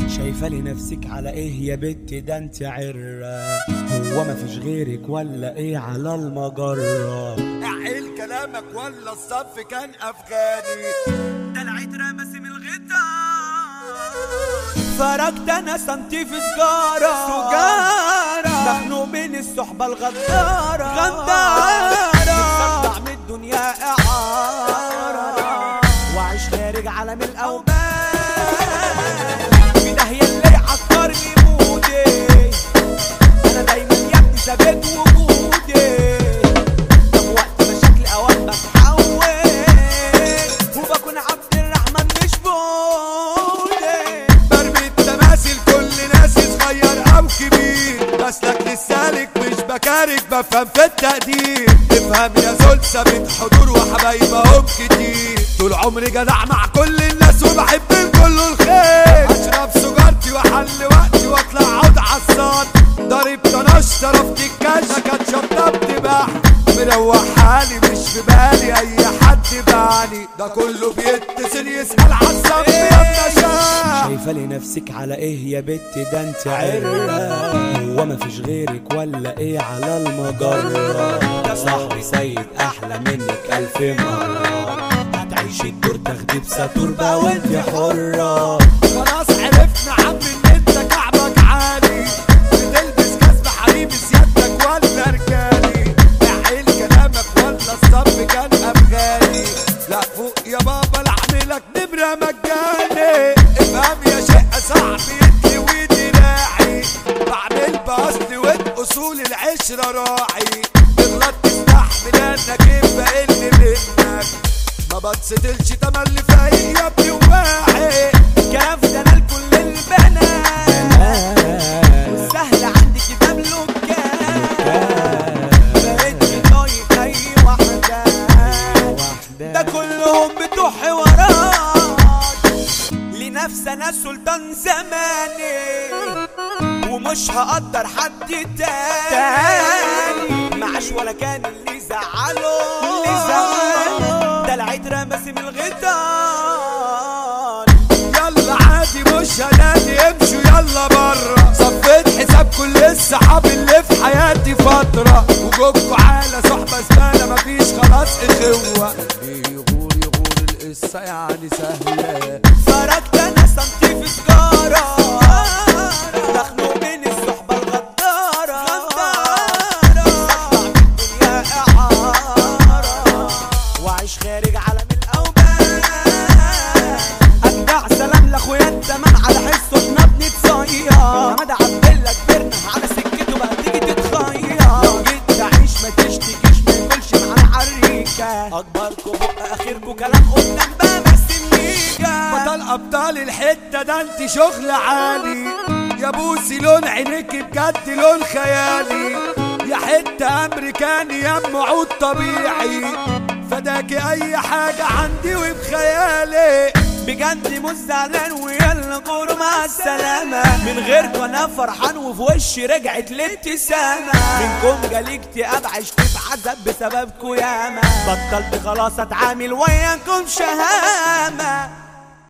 شايفة لنفسك على ايه يا بت ده انت عرة هو مفيش غيرك ولا ايه على المجرة اعقل كلامك ولا الصف كان افغاني دلعت رمسي من الغدار فرجت انا سنتي في سجارة سجارة مخنوق من الصحبة الغدارة غدارة طعم من الدنيا اعارة وعيش خارج عالم الاوبان في داهية اللي عكرني مودي انا دايما يا ابني ثابت وجودي طب وقت مشاكل اوقات بتحول وبكون عبد الرحمن مش بودي برمي التماثيل كل ناس صغير او كبير مسلك للسالك مش بكارك بفهم في التقدير افهم يا زول ثابت حضور وحبايبهم كتير طول عمري جدع مع كل الناس وبحب الكل الخير اشرب سجارتي واحل وقتي واطلع عود عالصاد ضارب طناش طرفت الكاش كانت شطبت بح مروح حالي مش في بالي اي حد بعني ده كله بيتصل يسأل عالصف يا النشاح شايفة لنفسك على ايه يا بت ده انت عرة هو مفيش غيرك ولا ايه على المجرة ده صاحبي سيد احلى منك الف مرة هتعيشي الدور تاخدي بساتوربة وانت حرة خلاص عرفنا عم ان انت كعبك عالي بتلبس كسب حبيبي سيادتك ولا رجالي اعقل كلامك ولا الصف كان افغاني لا فوق يا بابا لاعملك نمرة مجاني افهم يا شقة صعب يتلوي دراعي بعمل باصلي واصول العشرة راعي تغلط تستحمل انا كيف بقل منك ما بتسدلش تملي فايق يا ابني وواعي الكلام ده انا لكل البنات سهل عندي كتاب لوكات بقيتش طايق اي واحدة ده كلهم بتوع حوارات لنفسي انا سلطان زماني ومش هقدر حد تاني معاش ولا كان اللي زعله اللي زعله ده العيد رمسي من الغيطان يلا عادي مش هنادي امشوا يلا برا صفيت حساب كل الصحاب اللي في حياتي فترة وجوبكوا عالة صحبة زبالة مفيش خلاص اخوة يغور يغور القصة يعني سهلة فرجت انا سنتي في سجارة مخنوق من الصحبة الغدارة غدارة اطلع من الدنيا اعارة واعيش خارج عالم الاوبان اتبع سلام لاخويا التمام على حسه احنا بنتصير حماد عبد الله كبرنا على سكته بقى تيجي تتخير لو جيت تعيش ما تشتكيش ما ياكلش معانا عريكة اكبركوا بق اخركوا كلام قدام باب السنيكة بطل ابطال الحتة ده انت شغل عالي يا بوسي لون عينيك بجد لون خيالي يا حتة امريكاني يا ام عود طبيعي فداكي اي حاجة عندي وبخيالي بجد مش زعلان ويلا غور مع السلامة من غيركم انا فرحان وفي وشي رجعت الابتسامة منكم جالي اكتئاب عشت في عذاب بسببكم ياما بطلت خلاص اتعامل وياكم شهامة